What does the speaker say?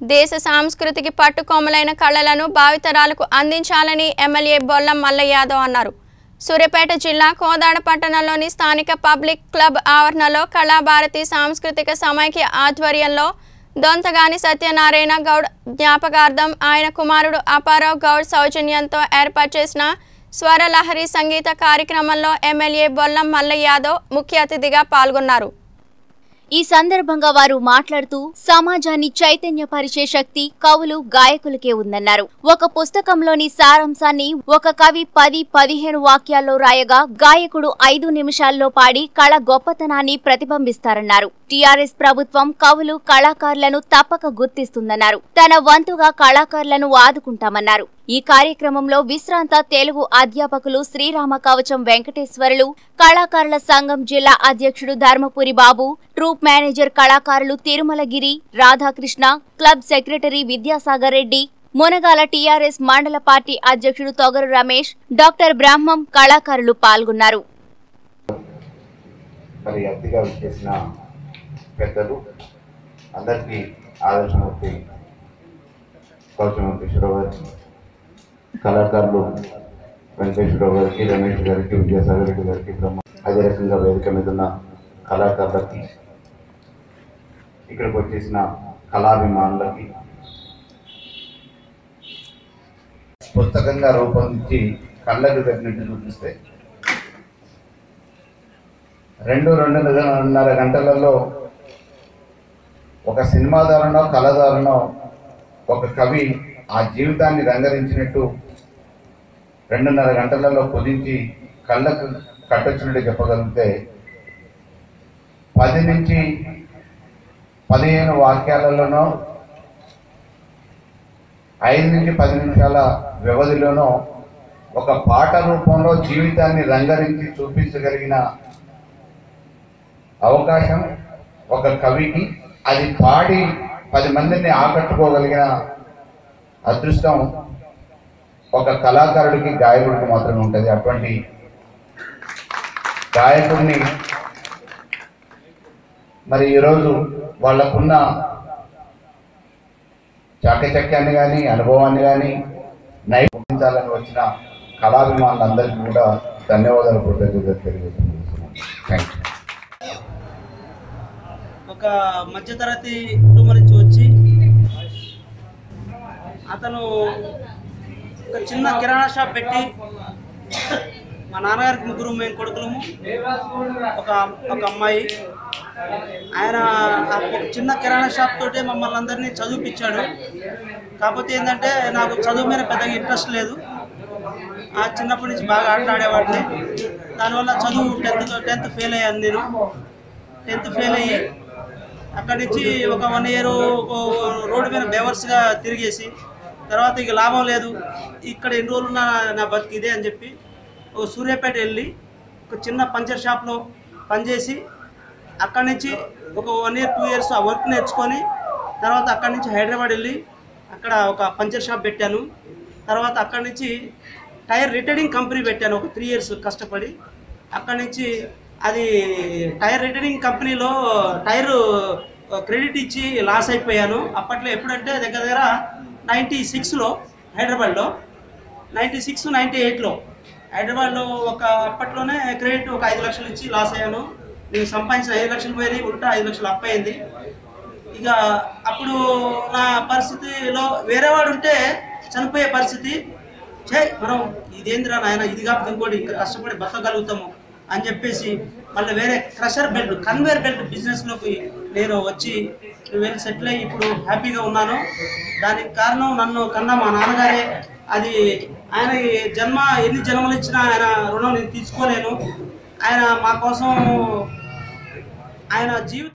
దేశ సాంస్కృతికి పట్టుకొమ్మలైన కళలను భావితరాలకు అందించాలని ఎమ్మెల్యే బొల్లం మల్ల యాదవ్ అన్నారు సూర్యాపేట జిల్లా కోదాడ పట్టణంలోని స్థానిక పబ్లిక్ క్లబ్ ఆవరణలో కళాభారతి సాంస్కృతిక సమైక్య ఆధ్వర్యంలో దొంతగాని సత్యనారాయణ గౌడ్ జ్ఞాపకార్థం ఆయన కుమారుడు అపారావు గౌడ్ సౌజన్యంతో ఏర్పాటు చేసిన స్వరలహరి సంగీత కార్యక్రమంలో ఎమ్మెల్యే బొల్లం మల్ల యాదవ్ ముఖ్య అతిథిగా పాల్గొన్నారు ఈ సందర్భంగా వారు మాట్లాడుతూ సమాజాన్ని చైతన్యపరిచే శక్తి కవులు గాయకులకే ఉందన్నారు ఒక పుస్తకంలోని సారాంశాన్ని ఒక కవి పది పదిహేను వాక్యాల్లో రాయగా గాయకుడు ఐదు నిమిషాల్లో పాడి కళ గొప్పతనాన్ని ప్రతిబింబిస్తారన్నారు టీఆర్ఎస్ ప్రభుత్వం కవులు కళాకారులను తప్పక గుర్తిస్తుందన్నారు తన వంతుగా కళాకారులను ఆదుకుంటామన్నారు ఈ కార్యక్రమంలో విశ్రాంత తెలుగు అధ్యాపకులు శ్రీరామ కవచం వెంకటేశ్వరులు కళాకారుల సంఘం జిల్లా అధ్యక్షుడు ధర్మపురి బాబు ట్రూప్ మేనేజర్ కళాకారులు Thirumalagiri Radhakrishna club secretary Vidyasagar Reddy Munagala TRS మండల పార్టీ అధ్యక్షుడు తొగరు రమేష్ డాక్టర్ బ్రహ్మం కళాకారులు పాల్గొన్నారు మరి అతిగా విచ్చేసిన పెద్దలు అందరికీ ఆదర్శమూర్తి కౌశం వెంకటేశ్వరరావు గారికి కళాకారులు వెంకటేశ్వరరావు గారికి రమేష్ గారికి విద్యాసాగర్ రెడ్డి గారికి బ్రహ్మ అదే రకంగా వేదిక మీద ఉన్న కళాకారులకి ఇక్కడికి వచ్చేసిన కళాభిమానులకి పుస్తకంగా రూపొందించి కళ్ళకు తగినట్టు చూపిస్తే రెండు రెండున్నర గంటలలో ఒక సినిమా దారునో కళ దారునో ఒక కవి ఆ జీవితాన్ని రంగరించినట్టు రెండున్నర గంటలలో కుదించి కళ్ళకు కట్టొచ్చినట్టు చెప్పగలిగితే పది నుంచి పదిహేను వాక్యాలలోనో ఐదు నుంచి పది నిమిషాల వ్యవధిలోనో ఒక పాట రూపంలో జీవితాన్ని రంగరించి చూపించగలిగిన అవకాశం ఒక కవికి అది పాడి పది మందిని ఆకట్టుకోగలిగిన అదృష్టం ఒక కళాకారుడికి గాయకుడికి మాత్రమే ఉంటుంది అటువంటి గాయకుడిని మరి ఈరోజు వాళ్ళకున్న చాకచక్యాన్ని కానీ అనుభవాన్ని కానీ నైపుణ్యాలని వచ్చిన కళాభిమానులందరికీ కూడా ధన్యవాదాలు కృతజ్ఞతలు తెలియజేస్తున్నాను థ్యాంక్ యూ ఒక మధ్యతరగతి కుటుంబం నుంచి వచ్చి అతను ఒక చిన్న కిరాణా షాప్ పెట్టి మా నాన్నగారికి ముగ్గురు మేము కొడుకులము ఒక ఒక అమ్మాయి ఆయన ఆ ఒక చిన్న కిరాణా షాప్ తోటే మమ్మల్ని అందరినీ చదివిపించాడు కాకపోతే ఏంటంటే నాకు చదువు మీద పెద్దగా ఇంట్రెస్ట్ లేదు ఆ చిన్నప్పటి నుంచి బాగా ఆటలు ఆడేవాడిని దానివల్ల చదువు టెన్త్ టెన్త్ ఫెయిల్ అయ్యాను నేను టెన్త్ ఫెయిల్ అయ్యి అక్కడి నుంచి ఒక వన్ ఇయర్ రోడ్డు మీద బేవర్స్గా తిరిగేసి తర్వాత ఇక లాభం లేదు ఇక్కడ ఎన్ని రోజులు నా నా బతికి ఇదే అని చెప్పి ఒక సూర్యాపేట వెళ్ళి ఒక చిన్న పంచర్ షాప్లో పనిచేసి అక్కడి నుంచి ఒక వన్ ఇయర్ టూ ఇయర్స్ ఆ వర్క్ నేర్చుకొని తర్వాత అక్కడి నుంచి హైదరాబాద్ వెళ్ళి అక్కడ ఒక పంచర్ షాప్ పెట్టాను తర్వాత అక్కడి నుంచి టైర్ రిటైరింగ్ కంపెనీ పెట్టాను ఒక త్రీ ఇయర్స్ కష్టపడి అక్కడి నుంచి అది టైర్ రిటైరింగ్ కంపెనీలో టైరు క్రెడిట్ ఇచ్చి లాస్ అయిపోయాను అప్పట్లో ఎప్పుడంటే దగ్గర దగ్గర నైంటీ సిక్స్లో హైదరాబాద్లో నైంటీ సిక్స్ నైంటీ ఎయిట్లో హైదరాబాద్లో ఒక అప్పట్లోనే క్రెడిట్ ఒక ఐదు లక్షలు ఇచ్చి లాస్ అయ్యాను నేను సంపాదించిన ఐదు లక్షలు పోయినాయి ఉల్టా ఐదు లక్షలు అప్ అయింది ఇక అప్పుడు నా పరిస్థితిలో వేరే వాడు ఉంటే చనిపోయే పరిస్థితి చే మనం ఇదేందిరా నాయన ఇది కాకపోతే ఇంకోటి ఇంకా కష్టపడి బతకగలుగుతాము అని చెప్పేసి మళ్ళీ వేరే క్రషర్ బెల్ట్ కన్వేర్ బెల్ట్ బిజినెస్లోకి నేను వచ్చి వెళ్ళి సెటిల్ అయ్యి ఇప్పుడు హ్యాపీగా ఉన్నాను దానికి కారణం నన్ను కన్నా మా నాన్నగారే అది ఆయన ఈ జన్మ ఎన్ని జన్మలు ఇచ్చినా ఆయన రుణం నేను తీసుకోలేను ఆయన మా కోసం ఆయన జీవితం